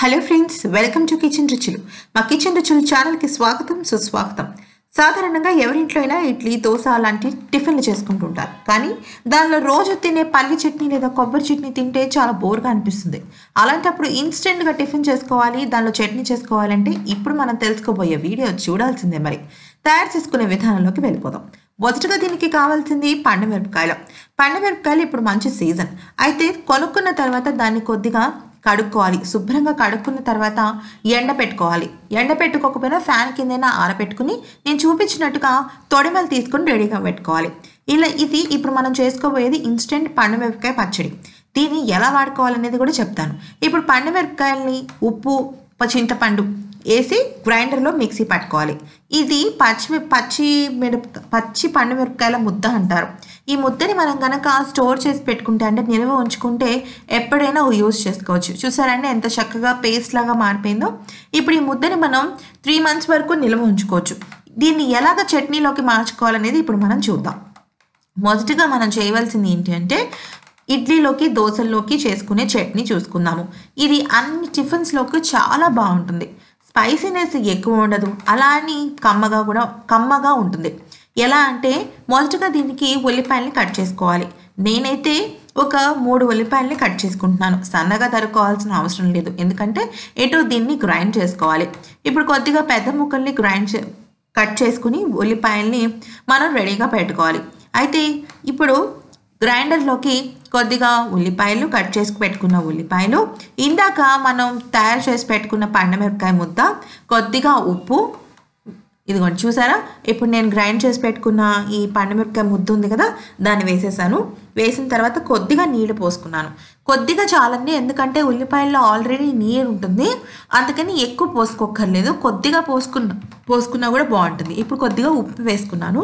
hello friends welcome to kitchen రుచులు మా kitchen రుచులు ఛానల్కి స్వాగతం సుస్వాగతం సాధారణంగా ఎవరింట్లో అయినా ఇడ్లీ దోశ లాంటి టిఫిన్లు చేసుకుంటూ ఉంటారు కానీ దానిలో రోజు తినే పల్లి చట్నీ లేదా కొబ్బరి చట్నీ తింటే చాలా బోర్గా అనిపిస్తుంది అలాంటప్పుడు ఇన్స్టెంట్గా టిఫిన్ చేసుకోవాలి దానిలో చట్నీ చేసుకోవాలంటే ఇప్పుడు మనం తెలుసుకోబోయే వీడియో చూడాల్సిందే మరి తయారు చేసుకునే విధానంలోకి వెళ్ళిపోదాం మొదటగా దీనికి కావాల్సింది పండు మిరపకాయలు పండు మిరపకాయలు ఇప్పుడు మంచి సీజన్ అయితే కొనుక్కున్న తర్వాత దాన్ని కొద్దిగా కడుక్కోవాలి శుభ్రంగా కడుక్కున్న తర్వాత ఎండ పెట్టుకోవాలి ఎండ పెట్టుకోకపోయినా ఫ్యాన్ కిందైనా ఆరబెట్టుకుని నేను చూపించినట్టుగా తొడిమలు తీసుకుని రెడీగా పెట్టుకోవాలి ఇలా ఇది ఇప్పుడు మనం చేసుకోబోయేది ఇన్స్టెంట్ పండు మిరపకాయ పచ్చడి దీన్ని ఎలా వాడుకోవాలనేది కూడా చెప్తాను ఇప్పుడు పండు మిరపకాయల్ని ఉప్పు ప- చింతపండు వేసి గ్రైండర్లో మిక్సీ పట్టుకోవాలి ఇది పచ్చి పచ్చి మిరప పచ్చి పండు మిరపకాయల ముద్ద అంటారు ఈ ముద్దని మనం కనుక స్టోర్ చేసి పెట్టుకుంటే అంటే నిల్వ ఉంచుకుంటే ఎప్పుడైనా యూజ్ చేసుకోవచ్చు చూసారంటే ఎంత చక్కగా పేస్ట్ లాగా మారిపోయిందో ఇప్పుడు ఈ ముద్దని మనం త్రీ మంత్స్ వరకు నిల్వ ఉంచుకోవచ్చు దీన్ని ఎలాగ చట్నీలోకి మార్చుకోవాలనేది ఇప్పుడు మనం చూద్దాం మొదటిగా మనం చేయవలసింది ఏంటి అంటే ఇడ్లీలోకి దోశల్లోకి చేసుకునే చట్నీ చూసుకుందాము ఇది అన్ని టిఫిన్స్లోకి చాలా బాగుంటుంది స్పైసీనెస్ ఎక్కువ ఉండదు అలా అని కమ్మగా కూడా కమ్మగా ఉంటుంది ఎలా అంటే మొదటగా దీనికి ఉల్లిపాయల్ని కట్ చేసుకోవాలి నేనైతే ఒక మూడు ఉల్లిపాయల్ని కట్ చేసుకుంటున్నాను సన్నగా తరుక్కోవాల్సిన అవసరం లేదు ఎందుకంటే ఎటు దీన్ని గ్రైండ్ చేసుకోవాలి ఇప్పుడు కొద్దిగా పెద్ద ముక్కల్ని గ్రైండ్ చే కట్ చేసుకుని ఉల్లిపాయల్ని మనం రెడీగా పెట్టుకోవాలి అయితే ఇప్పుడు గ్రైండర్లోకి కొద్దిగా ఉల్లిపాయలు కట్ చేసి పెట్టుకున్న ఉల్లిపాయలు ఇందాక మనం తయారు చేసి పెట్టుకున్న పండమిరపకాయ ముద్ద కొద్దిగా ఉప్పు ఇదిగోండి చూసారా ఇప్పుడు నేను గ్రైండ్ చేసి పెట్టుకున్న ఈ పండుమిరపకాయ ముద్ద ఉంది కదా దాన్ని వేసేసాను వేసిన తర్వాత కొద్దిగా నీళ్ళు పోసుకున్నాను కొద్దిగా చాలండి ఎందుకంటే ఉల్లిపాయల్లో ఆల్రెడీ నీరు ఉంటుంది అందుకని ఎక్కువ పోసుకోక్కర్లేదు కొద్దిగా పోసుకున్న పోసుకున్నా కూడా బాగుంటుంది ఇప్పుడు కొద్దిగా ఉప్పు వేసుకున్నాను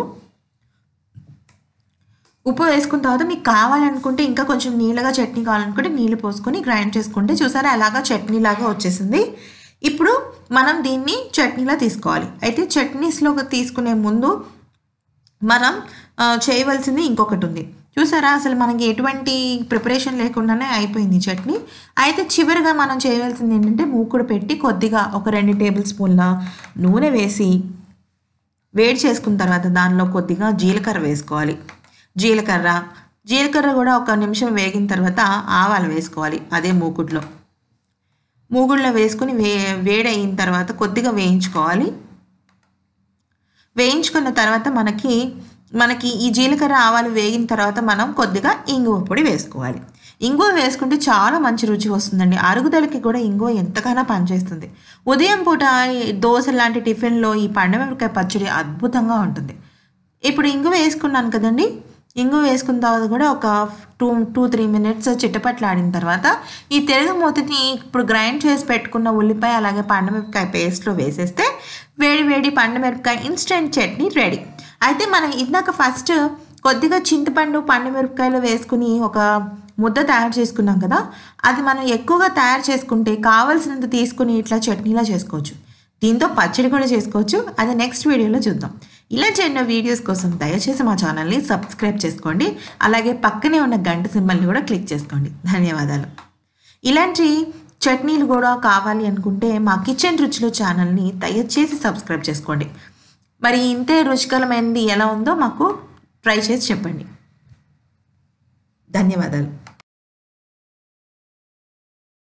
ఉప్పు వేసుకున్న తర్వాత మీకు కావాలనుకుంటే ఇంకా కొంచెం నీళ్ళగా చట్నీ కావాలనుకుంటే నీళ్ళు పోసుకొని గ్రైండ్ చేసుకుంటే చూసారా అలాగా చట్నీ లాగా వచ్చేసింది ఇప్పుడు మనం దీన్ని చట్నీలా తీసుకోవాలి అయితే చట్నీస్లో తీసుకునే ముందు మనం ఆ, చేయవలసింది ఇంకొకటి ఉంది చూసారా అసలు మనకి ఎటువంటి ప్రిపరేషన్ లేకుండానే అయిపోయింది ఈ చట్నీ అయితే చివరిగా మనం చేయవలసింది ఏంటంటే మూకుడు పెట్టి కొద్దిగా ఒక రెండు టేబుల్ స్పూన్ల నూనె వేసి వేడి చేసుకున్న తర్వాత దానిలో కొద్దిగా జీలకర్ర వేసుకోవాలి జీలకర్ర జీలకర్ర కూడా ఒక నిమిషం వేగిన తర్వాత ఆవాలు వేసుకోవాలి అదే మూకుడులో మూగుడులో వేసుకుని వే వేడయిన తర్వాత కొద్దిగా వేయించుకోవాలి వేయించుకున్న తర్వాత మనకి మనకి ఈ జీలకర్ర ఆవాలు వేగిన తర్వాత మనం కొద్దిగా ఇంగువ పొడి వేసుకోవాలి ఇంగువ వేసుకుంటే చాలా మంచి రుచి వస్తుందండి అరుగుదలకి కూడా ఇంగువ ఎంతగానో పనిచేస్తుంది ఉదయం పూట ఈ దోశ లాంటి టిఫిన్లో ఈ పండుమిరపకాయ పచ్చడి అద్భుతంగా ఉంటుంది ఇప్పుడు ఇంగువ వేసుకున్నాను కదండి ఇంగువ వేసుకున్న తర్వాత కూడా ఒక టూ టూ త్రీ మినిట్స్ చిట్టపట్లాడిన తర్వాత ఈ తిరగమూతని ఇప్పుడు గ్రైండ్ చేసి పెట్టుకున్న ఉల్లిపాయ అలాగే పండుమిరపకాయ పేస్ట్లో వేసేస్తే వేడి వేడి పండుమిరపకాయ ఇన్స్టెంట్ చట్నీ రెడీ అయితే మనం ఇందాక ఫస్ట్ కొద్దిగా చింతపండు పండుమిరపకాయలు వేసుకుని ఒక ముద్ద తయారు చేసుకున్నాం కదా అది మనం ఎక్కువగా తయారు చేసుకుంటే కావాల్సినంత తీసుకుని ఇట్లా చట్నీలా చేసుకోవచ్చు దీంతో పచ్చడి కూడా చేసుకోవచ్చు అది నెక్స్ట్ వీడియోలో చూద్దాం ఇలాంటి ఎన్నో వీడియోస్ కోసం దయచేసి మా ఛానల్ని సబ్స్క్రైబ్ చేసుకోండి అలాగే పక్కనే ఉన్న గంట సింబల్ని కూడా క్లిక్ చేసుకోండి ధన్యవాదాలు ఇలాంటి చట్నీలు కూడా కావాలి అనుకుంటే మా కిచెన్ రుచులు ఛానల్ని దయచేసి సబ్స్క్రైబ్ చేసుకోండి మరి ఇంతే రుచికరమైనది ఎలా ఉందో మాకు ట్రై చేసి చెప్పండి ధన్యవాదాలు